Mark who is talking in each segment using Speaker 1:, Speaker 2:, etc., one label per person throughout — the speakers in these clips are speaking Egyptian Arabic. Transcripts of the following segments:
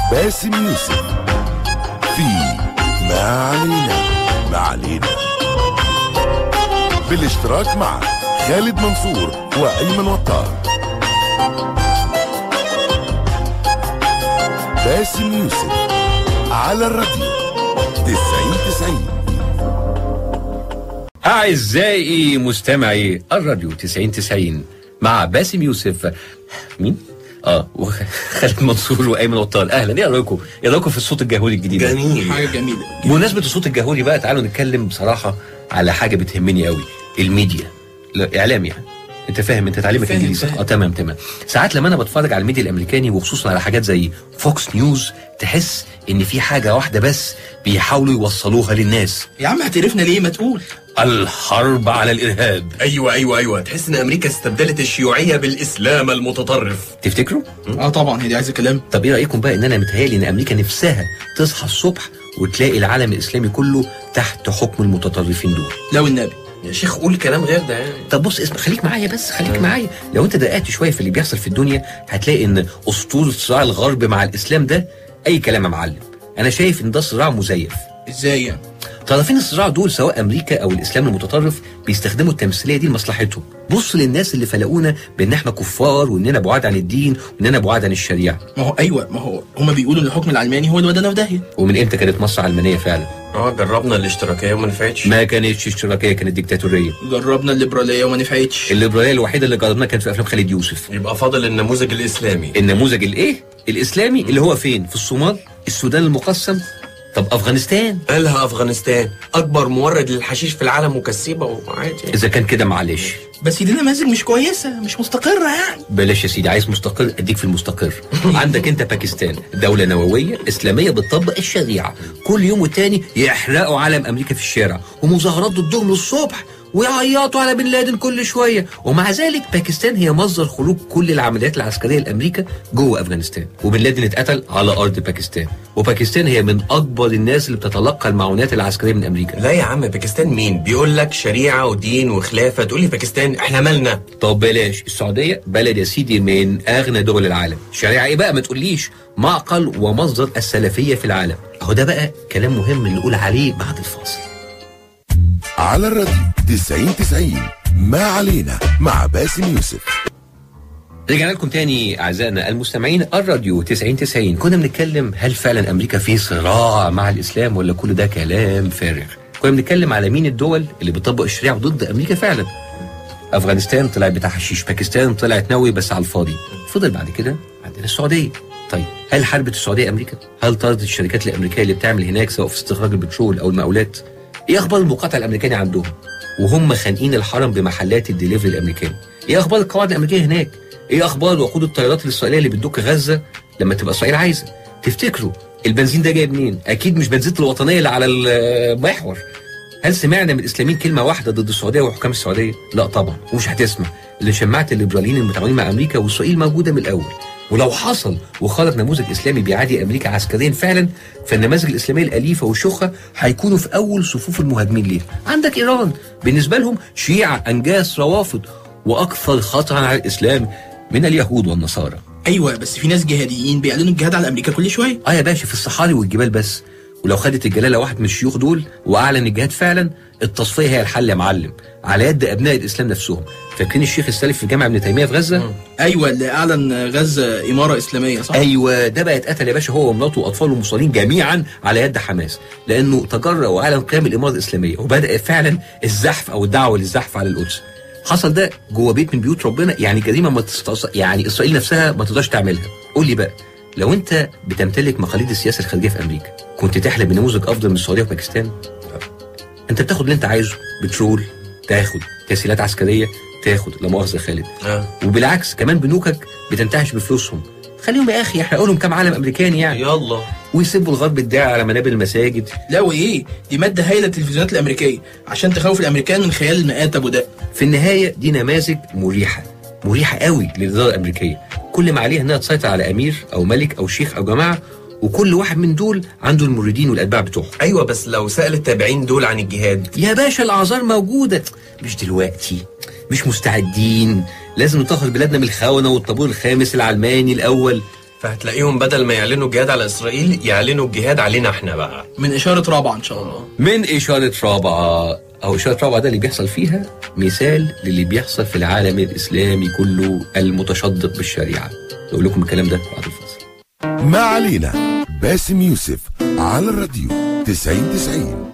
Speaker 1: باسم يوسف في ما علينا ما علينا بالاشتراك مع خالد منصور وأيمن وطار باسم يوسف على الراديو 90 90
Speaker 2: أعزائي مستمعي الراديو 90 90 مع باسم يوسف مين؟ اه وخالد منصور وايمن وطال اهلا ايه رايكم؟ ايه رايكم في الصوت الجهوري الجديد؟ ده؟
Speaker 3: جميل
Speaker 4: حاجه جميله
Speaker 2: بمناسبه الصوت الجهوري بقى تعالوا نتكلم بصراحه على حاجه بتهمني قوي الميديا لا اعلام يعني انت فاهم انت تعليمك
Speaker 4: فاهم،
Speaker 2: انجليزي
Speaker 4: فاهم.
Speaker 2: اه تمام تمام ساعات لما انا بتفرج على الميديا الامريكاني وخصوصا على حاجات زي فوكس نيوز تحس ان في حاجه واحده بس بيحاولوا يوصلوها للناس
Speaker 4: يا عم هتعرفنا ليه ما تقول
Speaker 2: الحرب على الارهاب
Speaker 3: ايوه ايوه ايوه تحس ان امريكا استبدلت الشيوعيه بالاسلام المتطرف
Speaker 2: تفتكروا
Speaker 4: اه طبعا هي دي عايزه كلام
Speaker 2: طب ايه رايكم بقى ان انا متهيألي ان امريكا نفسها تصحى الصبح وتلاقي العالم الاسلامي كله تحت حكم المتطرفين دول
Speaker 4: لو النبي
Speaker 3: يا شيخ قول كلام غير ده يعني
Speaker 2: طب بص اسمع خليك معايا بس خليك معايا لو انت دققت شويه في اللي بيحصل في الدنيا هتلاقي ان اسطوره صراع الغرب مع الاسلام ده اي كلام يا معلم انا شايف ان ده صراع مزيف
Speaker 4: ازاي يعني
Speaker 2: طرفين الصراع دول سواء امريكا او الاسلام المتطرف بيستخدموا التمثيليه دي لمصلحتهم بص للناس اللي فلقونا بان احنا كفار واننا بعاد عن الدين واننا بعاد عن الشريعه
Speaker 4: ما هو ايوه ما هو هما بيقولوا ان الحكم العلماني هو اللي ودانا في داهيه
Speaker 2: ومن امتى كانت مصر علمانيه فعلا
Speaker 3: اه جربنا الاشتراكيه وما نفعتش
Speaker 2: ما كانتش اشتراكيه كانت ديكتاتوريه
Speaker 4: جربنا الليبراليه وما نفعتش
Speaker 2: الليبراليه الوحيده اللي جربناها كانت في افلام خالد يوسف
Speaker 3: يبقى فاضل النموذج الاسلامي
Speaker 2: النموذج الايه الاسلامي اللي هو فين في الصومال السودان المقسم طب افغانستان
Speaker 3: قالها افغانستان اكبر مورد للحشيش في العالم وكسيبه وعادي
Speaker 2: اذا كان كده معلش
Speaker 4: بس دي نماذج مش كويسه مش مستقره يعني
Speaker 2: بلاش يا سيدي عايز مستقر اديك في المستقر عندك انت باكستان دولة نووية اسلامية بتطبق الشريعة كل يوم والتاني يحرقوا علم امريكا في الشارع ومظاهرات ضدهم للصبح ويعيطوا على بن لادن كل شوية ومع ذلك باكستان هي مصدر خروج كل العمليات العسكرية لأمريكا جوه أفغانستان وبن لادن اتقتل على أرض باكستان وباكستان هي من أكبر الناس اللي بتتلقى المعونات العسكرية من أمريكا
Speaker 3: لا يا عم باكستان مين بيقول لك شريعه ودين وخلافه تقول لي باكستان احنا مالنا
Speaker 2: طب بلاش السعودية بلد يا سيدي من أغنى دول العالم شريعة إيه بقى ما تقوليش معقل ومصدر السلفية في العالم أهو ده بقى كلام مهم نقول عليه بعد الفاصل
Speaker 1: على الراديو 90 90 ما علينا مع باسم يوسف
Speaker 2: رجعنا لكم تاني أعزائنا المستمعين الراديو 90 90 كنا بنتكلم هل فعلا أمريكا في صراع مع الإسلام ولا كل ده كلام فارغ كنا بنتكلم على مين الدول اللي بتطبق الشريعة ضد أمريكا فعلا افغانستان طلعت بتاع حشيش باكستان طلعت نووي بس على الفاضي فضل بعد كده عندنا السعوديه طيب هل حاربت السعوديه امريكا هل طردت الشركات الامريكيه اللي بتعمل هناك سواء في استخراج البترول او المقاولات ايه اخبار المقاطعه الامريكاني عندهم وهم خانقين الحرم بمحلات الدليفري الامريكاني ايه اخبار القواعد الامريكيه هناك ايه اخبار وقود الطيارات الاسرائيليه اللي بتدك غزه لما تبقى اسرائيل عايزه تفتكروا البنزين ده جاي منين اكيد مش بنزينه الوطنيه اللي على المحور هل سمعنا من الاسلاميين كلمه واحده ضد السعوديه وحكام السعوديه؟ لا طبعا ومش هتسمع اللي شماعه الليبراليين المتعاونين مع امريكا واسرائيل موجوده من الاول ولو حصل وخرج نموذج اسلامي بيعادي امريكا عسكريا فعلا فالنماذج الاسلاميه الاليفه والشخه هيكونوا في اول صفوف المهاجمين ليها. عندك ايران بالنسبه لهم شيعه انجاس روافض واكثر خطرا على الاسلام من اليهود والنصارى.
Speaker 4: ايوه بس في ناس جهاديين بيعلنوا الجهاد على امريكا كل شويه
Speaker 2: اه يا باشا في الصحاري والجبال بس ولو خدت الجلاله واحد من الشيوخ دول واعلن الجهاد فعلا التصفيه هي الحل يا معلم على يد ابناء الاسلام نفسهم فاكرين الشيخ السالف في جامع ابن تيميه في غزه
Speaker 4: ايوه اللي اعلن غزه اماره اسلاميه صح
Speaker 2: ايوه ده بقى اتقتل يا باشا هو ومراته واطفاله المصابين جميعا على يد حماس لانه تجرأ واعلن قيام الاماره الاسلاميه وبدا فعلا الزحف او الدعوه للزحف على القدس حصل ده جوه بيت من بيوت ربنا يعني جريمه ما تستقص... يعني اسرائيل نفسها ما تقدرش تعملها قول لي بقى لو انت بتمتلك مقاليد السياسه الخارجيه في امريكا كنت تحلم بنموذج افضل من السعوديه وباكستان انت بتاخد اللي انت عايزه بترول تاخد تسهيلات عسكريه تاخد لا مؤاخذه يا خالد
Speaker 3: اه
Speaker 2: وبالعكس كمان بنوكك بتنتهش بفلوسهم خليهم يا اخي يحرقوا لهم كام علم امريكاني يعني
Speaker 3: يلا
Speaker 2: ويسيبوا الغرب الداعي على منابر المساجد
Speaker 4: لا وايه دي ماده هايله التلفزيونات الامريكيه عشان تخوف الامريكان من خيال المئات ابو دق
Speaker 2: في النهايه دي نماذج مريحه مريحه قوي للاداره الامريكيه كل ما عليها انها تسيطر على امير او ملك او شيخ او جماعه وكل واحد من دول عنده المريدين والاتباع بتوعه
Speaker 3: ايوه بس لو سال التابعين دول عن الجهاد
Speaker 2: يا باشا الاعذار موجوده مش دلوقتي مش مستعدين لازم نطهر بلادنا من الخونه والطابور الخامس العلماني الاول
Speaker 3: فهتلاقيهم بدل ما يعلنوا الجهاد على اسرائيل يعلنوا الجهاد علينا احنا بقى
Speaker 4: من اشاره رابعه ان شاء الله
Speaker 2: من إشارة رابعة أو إشارة رابعة ده اللي بيحصل فيها مثال للي بيحصل في العالم الإسلامي كله المتشدق بالشريعة أقول لكم الكلام ده بعد الفاصل
Speaker 1: ما علينا باسم يوسف على الراديو 90 90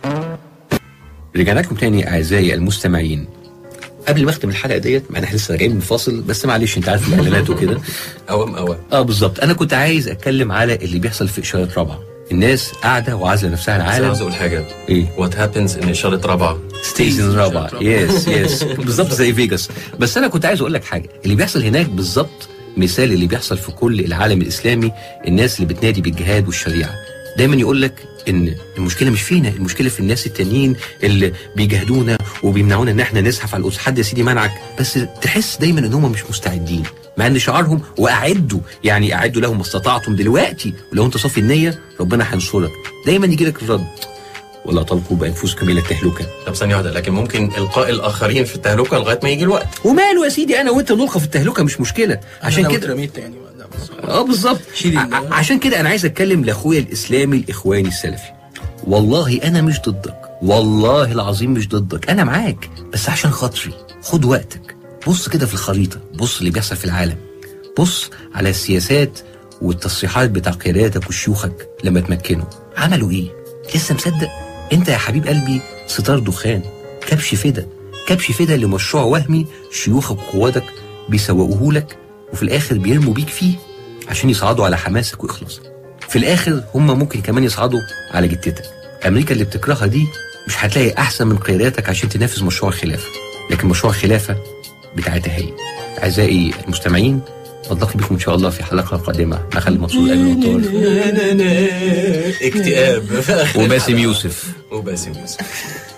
Speaker 2: رجعنا لكم تاني اعزائي المستمعين قبل ما اختم الحلقه ديت ما احنا لسه راجعين من فاصل بس معلش انت عارف الاعلانات وكده
Speaker 3: اوام اوام
Speaker 2: اه بالظبط انا كنت عايز اتكلم على اللي بيحصل في اشاره رابعه الناس قاعده وعازله نفسها عن
Speaker 3: بس انا عاوز
Speaker 2: العالم
Speaker 3: اقول حاجه
Speaker 2: ايه
Speaker 3: وات هابنز ان اشاره رابعه
Speaker 2: ستيشن رابعه يس يس بالظبط زي فيجاس بس انا كنت عايز اقول لك حاجه اللي بيحصل هناك بالظبط مثال اللي بيحصل في كل العالم الاسلامي الناس اللي بتنادي بالجهاد والشريعه دايما يقول لك ان المشكله مش فينا المشكله في الناس التانيين اللي بيجاهدونا وبيمنعونا ان احنا نزحف على القدس حد يا سيدي منعك بس تحس دايما ان هم مش مستعدين مع ان شعارهم واعدوا يعني اعدوا لهم ما استطعتم دلوقتي ولو انت صافي النيه ربنا هينصرك دايما يجي لك الرد ولا تلقوا بانفسكم الى التهلكه
Speaker 3: طب ثانيه واحده لكن ممكن القاء الاخرين في التهلكه لغايه ما يجي الوقت
Speaker 2: وماله يا سيدي انا وانت نلقى في التهلكه مش مشكله عشان
Speaker 4: أنا لو
Speaker 2: كده
Speaker 4: اترميت تاني لا، بس-
Speaker 2: اه بالظبط
Speaker 4: شيل
Speaker 2: ع-
Speaker 4: ال-
Speaker 2: عشان كده انا عايز اتكلم لاخويا الاسلامي الاخواني السلفي والله انا مش ضدك والله العظيم مش ضدك انا معاك بس عشان خاطري خد وقتك بص كده في الخريطه بص اللي بيحصل في العالم بص على السياسات والتصريحات بتاع قياداتك وشيوخك لما تمكنوا عملوا ايه لسه مصدق انت يا حبيب قلبي ستار دخان كبش فدا كبش فدا لمشروع وهمي شيوخك وقوادك بيسوقوه لك وفي الاخر بيرموا بيك فيه عشان يصعدوا على حماسك واخلاصك في الاخر هم ممكن كمان يصعدوا على جتتك امريكا اللي بتكرهها دي مش هتلاقي احسن من قياداتك عشان تنافس مشروع الخلافه لكن مشروع الخلافه بتاعتها هي اعزائي المستمعين نلتقي بكم ان شاء الله في حلقه قادمه مع خالد منصور امين وطار
Speaker 3: اكتئاب
Speaker 2: وباسم يوسف
Speaker 3: وباسم يوسف